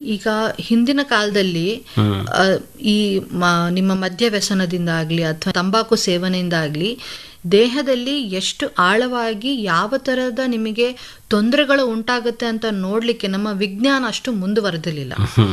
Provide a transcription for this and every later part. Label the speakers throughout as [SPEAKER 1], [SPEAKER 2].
[SPEAKER 1] ಈಗ ಹಿಂದಿನ ಕಾಲದಲ್ಲಿ ಆ, ಈ ಮ- ನಿಮ್ಮ ಮದ್ಯ ವ್ಯಸನದಿಂದ ಆಗ್ಲಿ ಅಥವಾ ತಂಬಾಕು ಸೇವನೆಯಿಂದ ಆಗ್ಲಿ ದೇಹದಲ್ಲಿ ಎಷ್ಟು ಆಳವಾಗಿ ಯಾವ ತರಹದ ನಿಮಗೆ ತೊಂದರೆಗಳು ಉಂಟಾಗುತ್ತೆ ಅಂತ ನೋಡ್ಲಿಕ್ಕೆ ನಮ್ಮ ವಿಜ್ಞಾನ ಅಷ್ಟು ಮುಂದುವರೆದಿರಲಿಲ್ಲ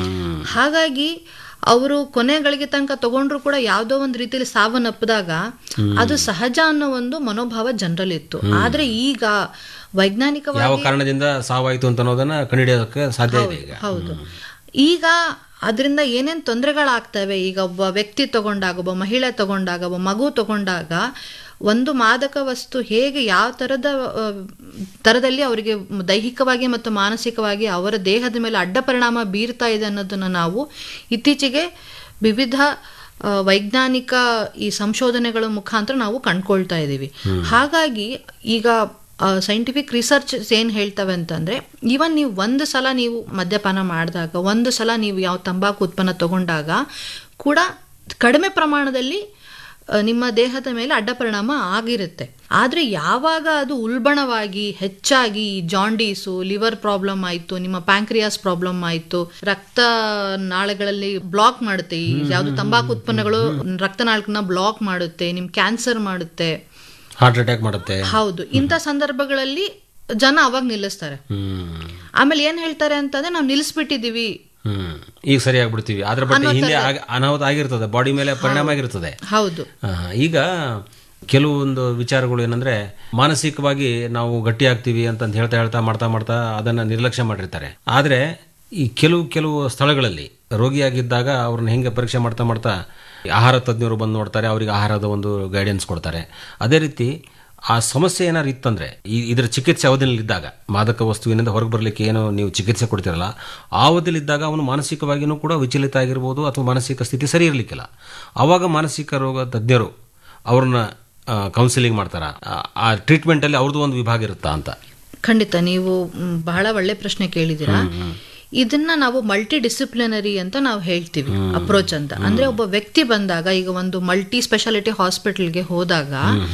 [SPEAKER 1] ಹಾಗಾಗಿ ಅವರು ಕೊನೆಗಳಿಗೆ ತನಕ ತಗೊಂಡ್ರು ಕೂಡ ಯಾವುದೋ ಒಂದು ರೀತಿಯಲ್ಲಿ ಸಾವನ್ನಪ್ಪದಾಗ ಅದು ಸಹಜ ಅನ್ನೋ ಒಂದು ಮನೋಭಾವ ಜನರಲ್ಲಿತ್ತು ಆದ್ರೆ ಈಗ ವೈಜ್ಞಾನಿಕವಾಗಿ
[SPEAKER 2] ಯಾವ ಕಾರಣದಿಂದ ಸಾವಾಯಿತು ಅಂತ ಅನ್ನೋದನ್ನ ಕಂಡುಹಿಡಿಯೋದಕ್ಕೆ ಸಾಧ್ಯ ಇದೆ ಈಗ
[SPEAKER 1] ಹೌದು ಈಗ ಅದರಿಂದ ಏನೇನ್ ತೊಂದರೆಗಳಾಗ್ತವೆ ಈಗ ಒಬ್ಬ ವ್ಯಕ್ತಿ ತಗೊಂಡಾಗ ಒಬ್ಬ ಮಹಿಳೆ ತಗೊಂಡಾಗ ಒಬ್ಬ ಮಗು ತಗೊಂಡಾಗ ಒಂದು ಮಾದಕ ವಸ್ತು ಹೇಗೆ ಯಾವ ತರದ ಆ, ತರದಲ್ಲಿ ಅವರಿಗೆ ದೈಹಿಕವಾಗಿ ಮತ್ತು ಮಾನಸಿಕವಾಗಿ ಅವರ ದೇಹದ ಮೇಲೆ ಅಡ್ಡ ಪರಿಣಾಮ ಬೀರ್ತಾ ಇದೆ ಅನ್ನೋದನ್ನ ನಾವು ಇತ್ತೀಚೆಗೆ ವಿವಿಧ ಆ, ವೈಜ್ಞಾನಿಕ ಈ ಸಂಶೋಧನೆಗಳ ಮುಖಾಂತರ ನಾವು ಕಂಡ್ಕೊಳ್ತಾ ಇದ್ದೀವಿ ಹಾಗಾಗಿ ಈಗ ಸೈಂಟಿಫಿಕ್ ರಿಸರ್ಚ್ ಏನು ಹೇಳ್ತವೆ ಅಂತಂದ್ರೆ ಈವನ್ ನೀವು ಒಂದು ಸಲ ನೀವು ಮದ್ಯಪಾನ ಮಾಡಿದಾಗ ಒಂದು ಸಲ ನೀವು ಯಾವ ತಂಬಾಕು ಉತ್ಪನ್ನ ತಗೊಂಡಾಗ ಕೂಡ ಕಡಿಮೆ ಪ್ರಮಾಣದಲ್ಲಿ ಆ, ನಿಮ್ಮ ದೇಹದ ಮೇಲೆ ಅಡ್ಡ ಪರಿಣಾಮ ಆಗಿರುತ್ತೆ ಆದರೆ ಯಾವಾಗ ಅದು ಉಲ್ಬಣವಾಗಿ ಹೆಚ್ಚಾಗಿ ಜಾಂಡೀಸು ಲಿವರ್ ಪ್ರಾಬ್ಲಮ್ ಆಯಿತು ನಿಮ್ಮ ಪ್ಯಾಂಕ್ರಿಯಾಸ್ ಪ್ರಾಬ್ಲಮ್ ಆಯಿತು ರಕ್ತ ನಾಳಗಳಲ್ಲಿ ಬ್ಲಾಕ್ ಮಾಡುತ್ತೆ ಈ ಯಾವುದು ತಂಬಾಕು ಉತ್ಪನ್ನಗಳು ರಕ್ತನಾಳಗಳನ್ನ ಬ್ಲಾಕ್ ಮಾಡುತ್ತೆ ನಿಮ್ ಕ್ಯಾನ್ಸರ್ ಮಾಡುತ್ತೆ
[SPEAKER 2] ಹಾರ್ಟ್ ಅಟ್ಯಾಕ್ ಮಾಡುತ್ತೆ
[SPEAKER 1] ಹೌದು ಇಂಥ ಸಂದರ್ಭಗಳಲ್ಲಿ ಜನ ಅವಾಗ ನಿಲ್ಲಿಸ್ತಾರೆ
[SPEAKER 2] ಹ್ಮ್
[SPEAKER 1] ಆಮೇಲೆ ಏನ್ ಹೇಳ್ತಾರೆ ಅಂತಂದ್ರೆ ನಾವು ನಿಲ್ಲಿಸ್ಬಿಟ್ಟಿದೀವಿ
[SPEAKER 2] ಹ್ಮ್ ಈಗ ಸರಿ ಆಗ್ಬಿಡ್ತೀವಿ ಅದ್ರ ಬಗ್ಗೆ ಹಿಂದೆ ಆಗ- ಅನಾಹುತ ಆಗಿರ್ತದೆ ಬಾಡಿ ಮೇಲೆ ಪರಿಣಾಮ ಆಗಿರ್ತದೆ
[SPEAKER 1] ಹೌದು
[SPEAKER 2] ಆ, ಈಗ ಕೆಲವೊಂದು ವಿಚಾರಗಳು ಏನಂದ್ರೆ ಮಾನಸಿಕವಾಗಿ ನಾವು ಗಟ್ಟಿ ಆಗ್ತೀವಿ ಅಂತ ಹೇಳ್ತಾ ಹೇಳ್ತಾ ಮಾಡ್ತಾ ಮಾಡ್ತಾ ಅದನ್ನ ನಿರ್ಲಕ್ಷ್ಯ ಮಾಡಿರ್ತಾರೆ ಆದ್ರೆ ಈ ಕೆಲವು ಕೆಲವು ಸ್ಥಳಗಳಲ್ಲಿ ರೋಗಿಯಾಗಿದ್ದಾಗ ಅವ್ರನ್ನ ಹೆಂಗೆ ಪರೀಕ್ಷೆ ಮಾಡ್ತಾ ಮಾಡ್ತಾ ಆಹಾರ ತಜ್ಞರು ಬಂದು ನೋಡ್ತಾರೆ ಅವರಿಗೆ ಆಹಾರದ ಒಂದು ಗೈಡೆನ್ಸ್ ಕೊಡ್ತಾರೆ ಅದೇ ರೀತಿ ಆ ಸಮಸ್ಯೆ ಏನಾದ್ರು ಇತ್ತಂದ್ರೆ ಈ ಇದರ ಚಿಕಿತ್ಸೆ ಅವಧಿಯಲ್ಲಿದ್ದಾಗ ಮಾದಕ ವಸ್ತುವಿನಿಂದ ಹೊರಗೆ ಬರಲಿಕ್ಕೆ ಏನು ನೀವು ಚಿಕಿತ್ಸೆ ಕೊಡ್ತಿರಲ್ಲ ಆ ಅವಧಿಯಲ್ಲಿದ್ದಾಗ ಅವನು ಮಾನಸಿಕವಾಗಿಯೂ ಕೂಡ ವಿಚಲಿತ ಆಗಿರ್ಬೋದು ಅಥವಾ ಮಾನಸಿಕ ಸ್ಥಿತಿ ಸರಿ ಇರಲಿಕ್ಕಿಲ್ಲ ಆವಾಗ ಮಾನಸಿಕ ರೋಗ ತಜ್ಞರು ಅವ್ರನ್ನ ಕೌನ್ಸಿಲಿಂಗ್ ಮಾಡ್ತಾರ ಆ- ಆ ಟ್ರೀಟ್ಮೆಂಟಲ್ಲಿ ಅವ್ರದ್ದು ಒಂದು ವಿಭಾಗ ಇರುತ್ತಾ ಅಂತ
[SPEAKER 1] ಖಂಡಿತ ನೀವು ಮ್, ಬಹಳ ಒಳ್ಳೆ ಪ್ರಶ್ನೆ ಕೇಳಿದ್ದೀರಾ ಇದನ್ನ ನಾವು ಮಲ್ಟಿ ಡಿಸಿಪ್ಲಿನರಿ ಅಂತ ನಾವು ಹೇಳ್ತೀವಿ ಅಪ್ರೋಚ್ ಅಂತ ಅಂದ್ರೆ ಒಬ್ಬ ವ್ಯಕ್ತಿ ಬಂದಾಗ ಈಗ ಒಂದು ಮಲ್ಟಿ ಸ್ಪೆಷಾಲಿಟಿ ಹಾಸ್ಪಿಟಲ್ಗೆ ಹೋದಾಗ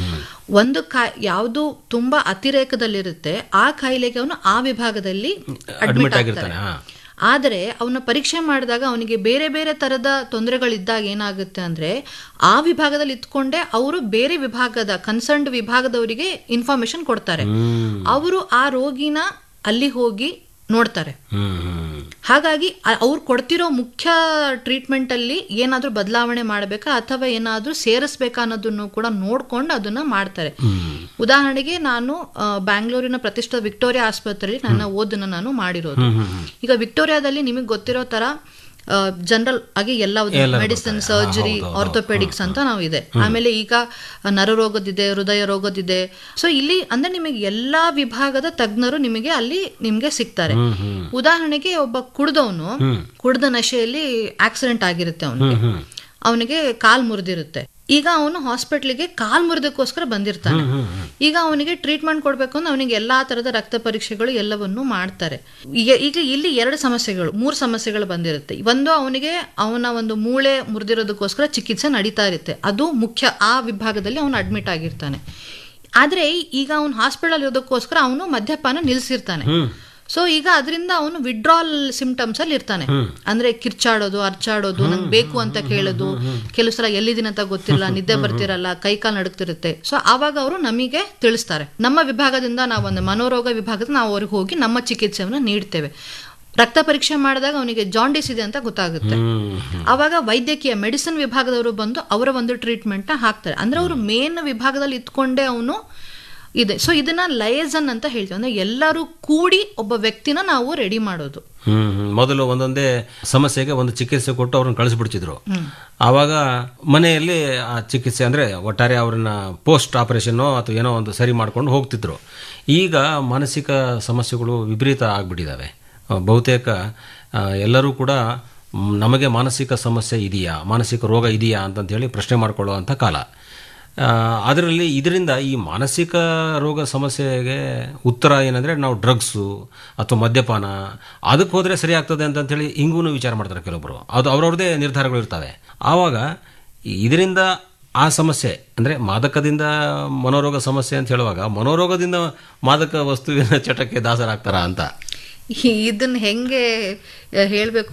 [SPEAKER 1] ಒಂದು ಕಾ ಯಾವುದು ತುಂಬಾ ಅತಿರೇಕದಲ್ಲಿರುತ್ತೆ ಆ ಕಾಯಿಲೆಗೆ ಅವನು ಆ ವಿಭಾಗದಲ್ಲಿ ಅಡ್ಮಿಟ್
[SPEAKER 2] ಅಡ್ಮಿಟ್
[SPEAKER 1] ಆಗ್ತಾರೆ
[SPEAKER 2] ಆಗಿರ್ತಾನೆ ಹಾ
[SPEAKER 1] ಆದರೆ ಅವನ ಪರೀಕ್ಷೆ ಮಾಡಿದಾಗ ಅವನಿಗೆ ಬೇರೆ ಬೇರೆ ತರದ ತೊಂದರೆಗಳಿದ್ದಾಗ ಏನಾಗುತ್ತೆ ಅಂದ್ರೆ ಆ ವಿಭಾಗದಲ್ಲಿ ಇತ್ಕೊಂಡೆ ಅವರು ಬೇರೆ ವಿಭಾಗದ ಕನ್ಸರ್ನ್ಡ್ ವಿಭಾಗದವರಿಗೆ ಇನ್ಫಾರ್ಮೇಶನ್ ಕೊಡ್ತಾರೆ ಅವರು ಆ ರೋಗಿನ ಅಲ್ಲಿ ಹೋಗಿ ನೋಡ್ತಾರೆ
[SPEAKER 2] ಹ್ಮ್ ಹ್ಮ್
[SPEAKER 1] ಹಾಗಾಗಿ ಅವ್ರು ಕೊಡ್ತಿರೋ ಮುಖ್ಯ ಟ್ರೀಟ್ಮೆಂಟ್ ಅಲ್ಲಿ ಏನಾದ್ರೂ ಬದಲಾವಣೆ ಮಾಡಬೇಕಾ ಅಥವಾ ಏನಾದ್ರೂ ಸೇರಿಸ್ಬೇಕಾ ಅನ್ನೋದನ್ನು ಕೂಡ ನೋಡ್ಕೊಂಡು ಅದನ್ನ ಮಾಡ್ತಾರೆ ಉದಾಹರಣೆಗೆ ನಾನು ಆ, ಬ್ಯಾಂಗ್ಳೂರಿನ ಪ್ರತಿಷ್ಠಿತ ವಿಕ್ಟೋರಿಯಾ ಆಸ್ಪತ್ರೆಯಲ್ಲಿ ನನ್ನ ಓದನ್ನ ನಾನು ಮಾಡಿರೋದು ಈಗ ವಿಕ್ಟೋರಿಯಾದಲ್ಲಿ ನಿಮಗೆ ಗೊತ್ತಿರೋ ತರ ಜನರಲ್ ಆಗಿ ಎಲ್ಲ ಮೆಡಿಸಿನ್ ಸರ್ಜರಿ ಆರ್ಥೋಪೆಡಿಕ್ಸ್ ಅಂತ ನಾವು ಇದೆ ಆಮೇಲೆ ಈಗ ನರರೋಗದಿದೆ ಹೃದಯ ರೋಗದಿದೆ ಸೊ ಇಲ್ಲಿ ಅಂದ್ರೆ ನಿಮಗೆ ಎಲ್ಲಾ ವಿಭಾಗದ ತಜ್ಞರು ನಿಮಗೆ ಅಲ್ಲಿ ನಿಮ್ಗೆ ಸಿಗ್ತಾರೆ ಉದಾಹರಣೆಗೆ ಒಬ್ಬ ಕುಡ್ದವನು ಕುಡ್ದ ನಶೆಯಲ್ಲಿ ಆಕ್ಸಿಡೆಂಟ್ ಆಗಿರುತ್ತೆ ಅವನಿಗೆ ಅವನಿಗೆ ಕಾಲ್ ಮುರಿದಿರುತ್ತೆ ಈಗ ಅವನು ಹಾಸ್ಪಿಟ್ಲಿಗೆ ಕಾಲ್ ಮುರಿದಕ್ಕೋಸ್ಕರ ಬಂದಿರ್ತಾನೆ ಈಗ ಅವನಿಗೆ ಟ್ರೀಟ್ಮೆಂಟ್ ಕೊಡ್ಬೇಕು ಅಂದ್ರೆ ಅವನಿಗೆ ಎಲ್ಲಾ ತರದ ರಕ್ತ ಪರೀಕ್ಷೆಗಳು ಎಲ್ಲವನ್ನು ಮಾಡ್ತಾರೆ ಈಗ ಈಗ ಇಲ್ಲಿ ಎರಡು ಸಮಸ್ಯೆಗಳು ಮೂರು ಸಮಸ್ಯೆಗಳು ಬಂದಿರುತ್ತೆ ಒಂದು ಅವನಿಗೆ ಅವನ ಒಂದು ಮೂಳೆ ಮುರಿದಿರೋದಕ್ಕೋಸ್ಕರ ಚಿಕಿತ್ಸೆ ನಡೀತಾ ಇರುತ್ತೆ ಅದು ಮುಖ್ಯ ಆ ವಿಭಾಗದಲ್ಲಿ ಅವನು ಅಡ್ಮಿಟ್ ಆಗಿರ್ತಾನೆ ಆದ್ರೆ ಈಗ ಅವನು ಹಾಸ್ಪಿಟಲ್ ಇರೋದಕ್ಕೋಸ್ಕರ ಅವನು ಮದ್ಯಪಾನ ನಿಲ್ಸಿರ್ತಾನೆ ಸೊ ಈಗ ಅದರಿಂದ ಅವನು ವಿಡ್ರಾಲ್ ಸಿಂಪ್ಟಮ್ಸ್ ಅಲ್ಲಿ ಇರ್ತಾನೆ ಅಂದ್ರೆ ಕಿರ್ಚಾಡೋದು ಅರ್ಚಾಡೋದು ನಂಗೆ ಬೇಕು ಅಂತ ಕೇಳೋದು ಕೆಲವು ಸಲ ಎಲ್ಲಿದಿನ ಅಂತ ಗೊತ್ತಿಲ್ಲ ನಿದ್ದೆ ಬರ್ತಿರಲ್ಲ ಕೈ ಕಾಲು ನಡುಕ್ತಿರುತ್ತೆ ಸೊ ಆವಾಗ ಅವರು ನಮಗೆ ತಿಳಿಸ್ತಾರೆ ನಮ್ಮ ವಿಭಾಗದಿಂದ ನಾವು ಒಂದು ಮನೋರೋಗ ವಿಭಾಗದ ನಾವು ಅವ್ರಿಗೆ ಹೋಗಿ ನಮ್ಮ ಚಿಕಿತ್ಸೆಯನ್ನು ನೀಡ್ತೇವೆ ರಕ್ತ ಪರೀಕ್ಷೆ ಮಾಡಿದಾಗ ಅವನಿಗೆ ಜಾಂಡಿಸ್ ಇದೆ ಅಂತ ಗೊತ್ತಾಗುತ್ತೆ ಅವಾಗ ವೈದ್ಯಕೀಯ ಮೆಡಿಸಿನ್ ವಿಭಾಗದವರು ಬಂದು ಅವರ ಒಂದು ಟ್ರೀಟ್ಮೆಂಟ್ ನ ಹಾಕ್ತಾರೆ ಅಂದ್ರೆ ಅವರು ಮೇನ್ ವಿಭಾಗದಲ್ಲಿ ಇತ್ಕೊಂಡೇ ಅವನು ಇದೆ ಸೊ ಇದನ್ನ ಲಯಸನ್ ಅಂತ ಹೇಳ್ತೀವಿ ಅಂದ್ರೆ ಎಲ್ಲರೂ ಕೂಡಿ ಒಬ್ಬ ವ್ಯಕ್ತಿನ ನಾವು ರೆಡಿ ಮಾಡೋದು
[SPEAKER 2] ಹ್ಮ್ ಹ್ಮ್. ಮೊದಲು ಒಂದೊಂದೇ ಸಮಸ್ಯೆಗೆ ಒಂದು ಚಿಕಿತ್ಸೆ ಕೊಟ್ಟು ಅವ್ರನ್ನ ಕಳಿಸ್ಬಿಡ್ತಿದ್ರು ಆವಾಗ ಮನೆಯಲ್ಲಿ ಆ ಚಿಕಿತ್ಸೆ ಅಂದ್ರೆ ಒಟ್ಟಾರೆ ಅವ್ರನ್ನ ಪೋಸ್ಟ್ ಆಪರೇಷನ್ ಅಥವಾ ಏನೋ ಒಂದು ಸರಿ ಮಾಡ್ಕೊಂಡು ಹೋಗ್ತಿದ್ರು ಈಗ ಮಾನಸಿಕ ಸಮಸ್ಯೆಗಳು ವಿಪರೀತ ಆಗ್ಬಿಟ್ಟಿದ್ದಾವೆ ಆ, ಬಹುತೇಕ ಆ, ಎಲ್ಲರೂ ಕೂಡ ಮ್, ನಮಗೆ ಮಾನಸಿಕ ಸಮಸ್ಯೆ ಇದೆಯಾ ಮಾನಸಿಕ ರೋಗ ಇದೆಯಾ ಅಂತಂತ ಹೇಳಿ ಪ್ರಶ್ನೆ ಮಾಡ್ಕೊಳ್ಳುವಂಥ ಕಾಲ ಆ, ಅದರಲ್ಲಿ ಇದರಿಂದ ಈ ಮಾನಸಿಕ ರೋಗ ಸಮಸ್ಯೆಗೆ ಉತ್ತರ ಏನಂದ್ರೆ ನಾವು ಡ್ರಗ್ಸು ಅಥವಾ ಮದ್ಯಪಾನ ಅದಕ್ಕೆ ಹೋದ್ರೆ ಸರಿ ಆಗ್ತದೆ ಅಂತಂತೇಳಿ ಹಿಂಗೂ ವಿಚಾರ ಮಾಡ್ತಾರೆ ಕೆಲವೊಬ್ರು ಅದು ಅವ್ರವ್ರದೇ ನಿರ್ಧಾರಗಳು ಇರ್ತವೆ ಆವಾಗ ಇದರಿಂದ ಆ ಸಮಸ್ಯೆ ಅಂದ್ರೆ ಮಾದಕದಿಂದ ಮನೋರೋಗ ಸಮಸ್ಯೆ ಅಂತ ಹೇಳುವಾಗ ಮನೋರೋಗದಿಂದ ಮಾದಕ ವಸ್ತುವಿನ ಚಟಕ್ಕೆ ದಾಸರಾಗ್ತಾರ ಅಂತ
[SPEAKER 1] ಇದನ್ನ ಹೆಂಗೆ ಹೇಳ್ಬೇಕು